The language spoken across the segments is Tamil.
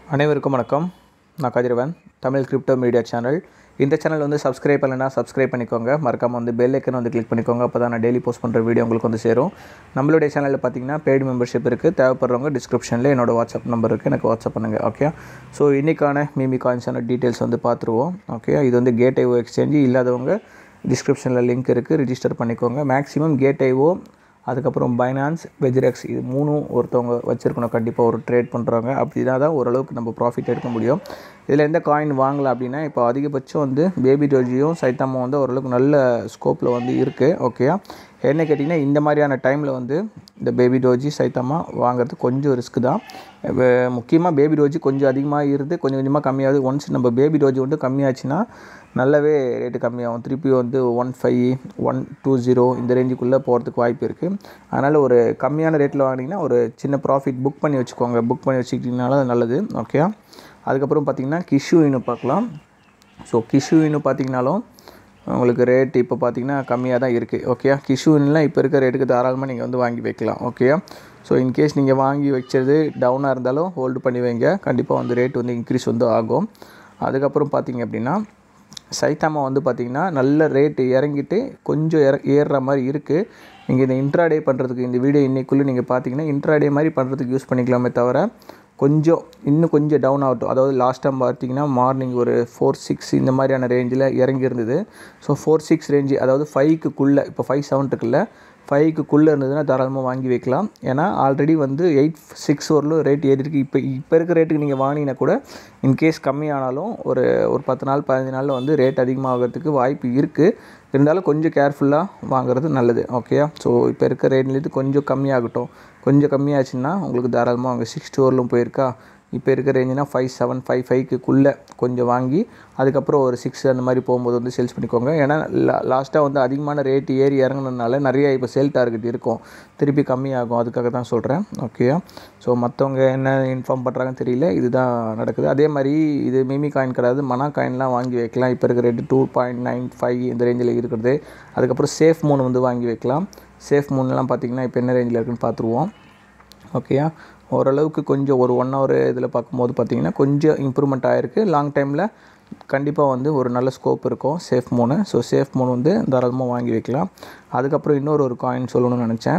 அனைவருக்கும் வணக்கம் நான் Kathiravan Tamil crypto media channel இந்த சேனல் வந்து சப்ஸ்கிரைப் பண்ணலைன்னா சப்ஸ்கிரைப் பண்ணிக்கோங்க மறக்காமல் வந்து பெல் ஐக்கன் வந்து கிளிக் பண்ணிக்கோங்க அப்போ தான் நான் டெய்லி போஸ்ட் பண்ணுற வீடியோ உங்களுக்கு வந்து சேரும் நம்மளுடைய சேனலில் பார்த்தீங்கன்னா பெய்டு மெம்பர்ஷிப் இருக்குது தேவைப்படுறவங்க டிஸ்கிரிப்ஷனில் என்னோட வாட்ஸ்அப் நம்பர் இருக்குது எனக்கு வாட்ஸ்அப் பண்ணுங்கள் ஓகே ஸோ இன்றைக்கான மீமி காயின்ஸான டீட்டெயில்ஸ் வந்து பார்த்துருவோம் ஓகே இது வந்து கேட் ஐஓ எக்ஸ்சேஞ்சு இல்லாதவங்க டிஸ்கிரிப்ஷனில் லிங்க் இருக்குது ரிஜிஸ்டர் பண்ணிக்கோங்க மேக்ஸிமம் கேட் ஐஓ அதுக்கப்புறம் பைனான்ஸ் வெஜிரெக்ஸ் இது மூணும் ஒருத்தவங்க வச்சுருக்கணும் கண்டிப்பாக ஒரு ட்ரேட் பண்ணுறாங்க அப்படின்னா தான் ஓரளவுக்கு நம்ம ப்ராஃபிட் எடுக்க முடியும் இதில் எந்த காயின் வாங்கலாம் அப்படின்னா இப்போ அதிகபட்சம் வந்து பேபி டோஜியும் சைத்தாமும் வந்து ஓரளவுக்கு நல்ல ஸ்கோப்பில் வந்து இருக்குது ஓகே என்ன கேட்டிங்கன்னா இந்த மாதிரியான டைமில் வந்து இந்த பேபி டோஜி சைத்தாமா வாங்குறது கொஞ்சம் ரிஸ்க் தான் முக்கியமாக பேபி டோஜி கொஞ்சம் அதிகமாக இருந்து கொஞ்சம் கொஞ்சமாக கம்மியாகுது ஒன்ஸ் நம்ம பேபி டோஜி வந்து கம்மியாச்சுன்னா நல்லாவே ரேட்டு கம்மியாகும் திருப்பி வந்து one five one two zero இந்த ரேஞ்சுக்குள்ளே போகிறதுக்கு வாய்ப்பு இருக்குது அதனால் ஒரு கம்மியான ரேட்டில் வாங்கினீங்கன்னா ஒரு சின்ன ப்ராஃபிட் புக் பண்ணி வச்சுக்கோங்க புக் பண்ணி வச்சுக்கிட்டிங்கனால அது நல்லது ஓகே அதுக்கப்புறம் பார்த்திங்கன்னா கிஷு இன்னும் பார்க்கலாம் ஸோ கிஷு இன்னும் பார்த்திங்கனாலும் உங்களுக்கு ரேட் இப்போ பார்த்தீங்கன்னா கம்மியாக தான் இருக்குது ஓகே கிஷுன்லாம் இப்போ இருக்க ரேட்டுக்கு தாராளமாக நீங்கள் வந்து வாங்கி வைக்கலாம் ஓகே ஸோ இன்கேஸ் நீங்கள் வாங்கி வச்சது டவுனாக இருந்தாலும் ஹோல்டு பண்ணி வைங்க கண்டிப்பாக வந்து ரேட் வந்து இன்க்ரீஸ் வந்து ஆகும் அதுக்கப்புறம் பார்த்தீங்க அப்படின்னா சைத்தாமா வந்து பார்த்திங்கன்னா நல்ல ரேட்டு இறங்கிட்டு கொஞ்சம் இற ஏறுற மாதிரி இருக்குது நீங்கள் இந்த இன்ட்ராடே பண்ணுறதுக்கு இந்த வீடியோ இன்னைக்குள்ளே நீங்கள் பார்த்தீங்கன்னா இன்ட்ராடே மாதிரி பண்ணுறதுக்கு யூஸ் பண்ணிக்கலாமே தவிர கொஞ்சம் இன்னும் கொஞ்சம் டவுன் ஆகட்டும் அதாவது லாஸ்ட் டைம் பார்த்தீங்கன்னா மார்னிங் ஒரு ஃபோர் சிக்ஸ் இந்த மாதிரியான ரேஞ்சில் இறங்கி இருந்தது ஸோ ஃபோர் சிக்ஸ் ரேஞ்சு அதாவது ஃபைவ்க்குள்ளே இப்போ ஃபைவ் செவன் இருக்குல்ல ஃபைவ்க்குள்ளே இருந்ததுன்னா தாராளமாக வாங்கி வைக்கலாம் ஏன்னா ஆல்ரெடி வந்து எயிட் சிக்ஸ் வரலும் ரேட் ஏறி இருக்குது இப்போ இப்போ இருக்க ரேட்டுக்கு நீங்கள் வாங்கினீங்கன்னா கூட இன்கேஸ் கம்மியானாலும் ஒரு ஒரு பத்து நாள் பதினஞ்சு நாளில் வந்து ரேட் அதிகமாகிறதுக்கு வாய்ப்பு இருக்குது இருந்தாலும் கொஞ்சம் கேர்ஃபுல்லாக வாங்குறது நல்லது ஓகே ஸோ இப்போ இருக்க ரேட்லேருந்து கொஞ்சம் கம்மியாகட்டும் கொஞ்சம் கம்மியாச்சுன்னா உங்களுக்கு தாராளமாக அங்கே சிக்ஸ் டூர்லும் போயிருக்கா இப்போ இருக்க ரேஞ்சுனா ஃபைவ் செவன் ஃபைவ் ஃபைவ்க்குள்ளே கொஞ்சம் வாங்கி அதுக்கப்புறம் ஒரு சிக்ஸ் அந்த மாதிரி போகும்போது வந்து சேல்ஸ் பண்ணிக்கோங்க ஏன்னா லா லாஸ்ட்டாக வந்து அதிகமான ரேட் ஏறி இறங்குனதுனால நிறைய இப்போ சேல் டார்கெட் இருக்கும் திருப்பி கம்மியாகும் அதுக்காக தான் சொல்கிறேன் ஓகே ஸோ மற்றவங்க என்ன இன்ஃபார்ம் பண்ணுறாங்கன்னு தெரியல இதுதான் நடக்குது அதே மாதிரி இது மிமி காயின் கிடையாது மனா காயின்லாம் வாங்கி வைக்கலாம் இப்போ இருக்கிற rate two point nine five இந்த ரேஞ்சில் இருக்கிறது அதுக்கப்புறம் சேஃப் மூணு வந்து வாங்கி வைக்கலாம் சேஃப் மூணுலாம் பார்த்திங்கன்னா இப்போ என்ன ரேஞ்சில் இருக்குன்னு பார்த்துருவோம் ஓகேயா ஓரளவுக்கு கொஞ்சம் ஒரு ஒன் ஹவர் இதில் பார்க்கும்போது பார்த்திங்கன்னா கொஞ்சம் இம்ப்ரூவ்மெண்ட் ஆகிருக்கு லாங் டைமில் கண்டிப்பாக வந்து ஒரு நல்ல ஸ்கோப் இருக்கும் சேஃப் மூணு ஸோ சேஃப் மூணு வந்து தாராளமாக வாங்கி வைக்கலாம் அதுக்கப்புறம் இன்னொரு ஒரு காயின் சொல்லணும்னு நினச்சேன்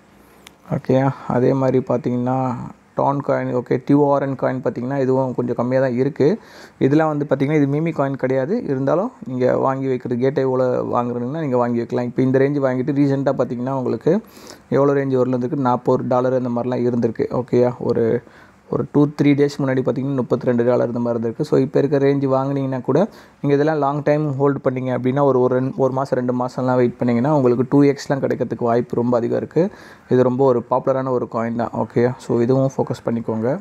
ஓகே அதே மாதிரி பார்த்திங்கன்னா டான் காயின் ஓகே டியூஆர்என் காயின் பார்த்திங்கன்னா இதுவும் கொஞ்சம் கம்மியாக தான் இருக்குது இதெல்லாம் வந்து பார்த்திங்கன்னா இது மிமி காயின் கிடையாது இருந்தாலும் நீங்கள் வாங்கி வைக்கிறது கேட் ஐவோல வாங்குறீங்கன்னா நீங்கள் வாங்கி வைக்கலாம் இப்போ இந்த ரேஞ்சு வாங்கிட்டு ரீசெண்டாக பார்த்திங்கன்னா உங்களுக்கு எவ்வளோ ரேஞ்சு வரல இருந்திருக்கு நாற்பது டாலர் இந்த மாதிரிலாம் இருந்திருக்கு ஓகேயா ஒரு ஒரு டூ த்ரீ டேஸ் முன்னாடி பார்த்திங்கன்னா முப்பத்தி ரெண்டு டாலர் இந்த மாதிரி இருந்திருக்கு ஸோ இப்போ இருக்க ரேஞ்சு வாங்கினீங்கன்னா கூட நீங்கள் இதெல்லாம் லாங் டைம் ஹோல்டு பண்ணிங்க அப்படின்னா ஒரு ஒரு ரெண்டு ஒரு மாதம் ரெண்டு மாதம்லாம் வெயிட் பண்ணிங்கன்னா உங்களுக்கு டூ எக்ஸ்லாம் கிடைக்கிறதுக்கு வாய்ப்பு ரொம்ப அதிகம் இருக்குது இது ரொம்ப ஒரு பாப்புலரான ஒரு காயின் தான் ஓகே ஸோ இதுவும் ஃபோக்கஸ் பண்ணிக்கோங்க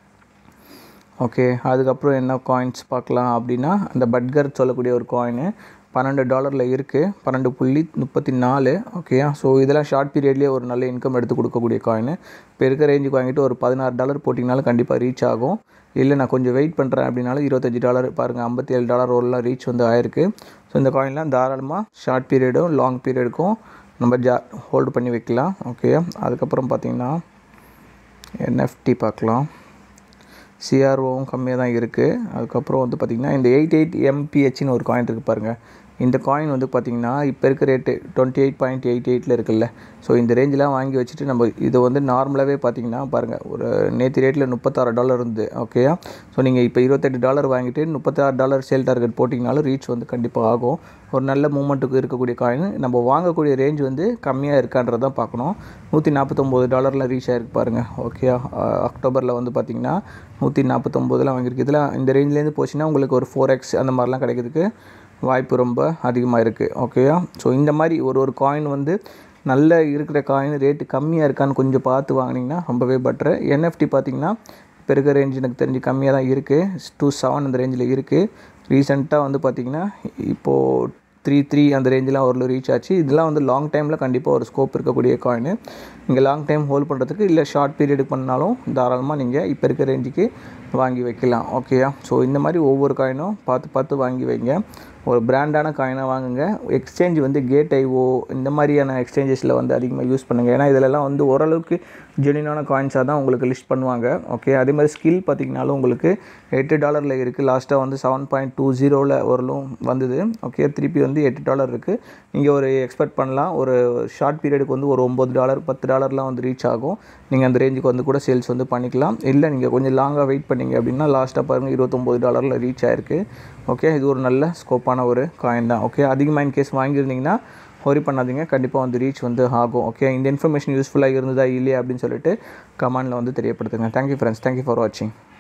ஓகே அதுக்கப்புறம் என்ன காயின்ஸ் பார்க்கலாம் அப்படின்னா அந்த பட்கர் சொல்லக்கூடிய ஒரு காயின் பன்னெண்டு டாலரில் இருக்குது பன்னெண்டு புள்ளி முப்பத்தி நாலு ஓகேயா ஸோ இதெல்லாம் ஷார்ட் பீரியட்லேயே ஒரு நல்ல இன்கம் எடுத்து கொடுக்கக்கூடிய காயின் இப்போ இருக்க ரேஞ்சுக்கு வாங்கிட்டு ஒரு பதினாறு டாலர் போட்டிங்கனாலும் கண்டிப்பாக ரீச் ஆகும் இல்லை நான் கொஞ்சம் வெயிட் பண்ணுறேன் அப்படின்னாலும் இருபத்தஞ்சி டாலர் பாருங்கள் ஐம்பத்தி ஏழு டாலர் வரலாம் ரீச் வந்து ஆயிருக்கு ஸோ இந்த காயின்லாம் தாராளமாக ஷார்ட் பீரியடும் லாங் பீரியடுக்கும் நம்ம ஜா ஹோல்டு பண்ணி வைக்கலாம் ஓகே அதுக்கப்புறம் பார்த்திங்கன்னா என்எஃப்டி பார்க்கலாம் சிஆர்ஓவும் கம்மியாக தான் இருக்குது அதுக்கப்புறம் வந்து பார்த்திங்கன்னா இந்த எயிட் எயிட் எம்பிஹெச்னு ஒரு காயின் இருக்குது பாருங்கள் இந்த காயின் வந்து பார்த்திங்கன்னா இப்போ இருக்க rate twenty eight point eight எயிட்டில் இருக்குல்ல ஸோ இந்த ரேஞ்செலாம் வாங்கி வச்சுட்டு நம்ம இது வந்து நார்மலாகவே பார்த்திங்கன்னா பாருங்கள் ஒரு நேற்று ரேட்டில் முப்பத்தாறு டாலர் இருந்து ஓகேயா ஸோ நீங்கள் இப்போ இருபத்தெட்டு டாலர் வாங்கிட்டு முப்பத்தாறு டாலர் சேல் டார்கெட் போட்டிங்கனாலும் ரீச் வந்து கண்டிப்பாக ஆகும் ஒரு நல்ல மூமெண்ட்டுக்கு இருக்கக்கூடிய காயின் நம்ம வாங்கக்கூடிய ரேஞ்ச் வந்து கம்மியாக இருக்கான்றது தான் பார்க்கணும் நூற்றி நாற்பத்தொம்போது டாலரில் ரீச் ஆகிருக்கு பாருங்கள் ஓகே அக்டோபரில் வந்து பார்த்திங்கன்னா நூற்றி நாற்பத்தொம்போதில் வாங்கியிருக்கு இதில் இந்த ரேஞ்சிலேருந்து போச்சுன்னா உங்களுக்கு ஒரு ஃபோர் எக்ஸ் அந்த மாதிரிலாம் கிடைக்கிறதுக்கு வாய்ப்பு ரொம்ப அதிகமாக இருக்குது ஓகேயா ஸோ இந்த மாதிரி ஒரு ஒரு காயின் வந்து நல்ல இருக்கிற காயின் ரேட்டு கம்மியாக இருக்கான்னு கொஞ்சம் பார்த்து வாங்கினீங்கன்னா ரொம்பவே பெட்ரு என்எஃப்டி பார்த்திங்கன்னா இப்போ இருக்க ரேஞ்ச் எனக்கு தெரிஞ்சு கம்மியாக தான் இருக்குது டூ செவன் அந்த ரேஞ்சில் இருக்குது ரீசெண்டாக வந்து பார்த்திங்கன்னா இப்போது த்ரீ த்ரீ அந்த ரேஞ்செலாம் ஒரு ரீச் ஆச்சு இதெல்லாம் வந்து லாங் டைமில் கண்டிப்பாக ஒரு ஸ்கோப் இருக்கக்கூடிய காயின் நீங்கள் லாங் டைம் ஹோல்ட் பண்ணுறதுக்கு இல்லை ஷார்ட் பீரியடுக்கு பண்ணாலும் தாராளமாக நீங்கள் இப்போ இருக்க ரேஞ்சுக்கு வாங்கி வைக்கலாம் ஓகேயா ஸோ இந்த மாதிரி ஒவ்வொரு காயினும் பார்த்து பார்த்து வாங்கி வைங்க ஒரு பிராண்டான காயினாக வாங்குங்க எக்ஸ்சேஞ்ச் வந்து கேட் ஐஓ இந்த மாதிரியான எக்ஸ்சேஞ்சஸில் வந்து அதிகமாக யூஸ் பண்ணுங்கள் ஏன்னா இதிலெல்லாம் வந்து ஓரளவுக்கு ஜெனியூனான காயின்ஸாக தான் உங்களுக்கு லிஸ்ட் பண்ணுவாங்க ஓகே அதே மாதிரி ஸ்கில் பார்த்திங்கனாலும் உங்களுக்கு எட்டு டாலரில் இருக்குது லாஸ்ட்டாக வந்து செவன் பாயிண்ட் டூ ஜீரோவில் வரலும் வந்தது ஓகே திருப்பி வந்து எட்டு டாலர் இருக்குது நீங்கள் ஒரு எக்ஸ்பெக்ட் பண்ணலாம் ஒரு ஷார்ட் பீரியடுக்கு வந்து ஒரு ஒம்பது டாலர் பத்து டாலர்லாம் வந்து ரீச் ஆகும் நீங்கள் அந்த ரேஞ்சுக்கு வந்து கூட சேல்ஸ் வந்து பண்ணிக்கலாம் இல்லை நீங்கள் கொஞ்சம் லாங்காக வெயிட் பண்ணீங்க அப்படின்னா லாஸ்ட்டாக பாருங்கள் இருபத்தொம்போது டாலரில் ரீச் ஆயிருக்கு ஓகே இது ஒரு நல்ல ஸ்கோப்பான ஒரு காயின் தான் ஓகே அதிகமாக இன் கேஸ் வாங்கியிருந்தீங்கன்னா ஒரி பண்ணாதீங்க கண்டிப்பாக வந்து ரீச் வந்து ஆகும் ஓகே இந்த இன்ஃபர்மேஷன் யூஸ்ஃபுல்லாக இருந்ததா இல்லையா அப்படின்னு சொல்லிட்டு கமெண்டில் வந்து தெரியப்படுத்துங்க தேங்க்யூ ஃப்ரெண்ட்ஸ் தேங்க்யூ ஃபார் வாட்சிங்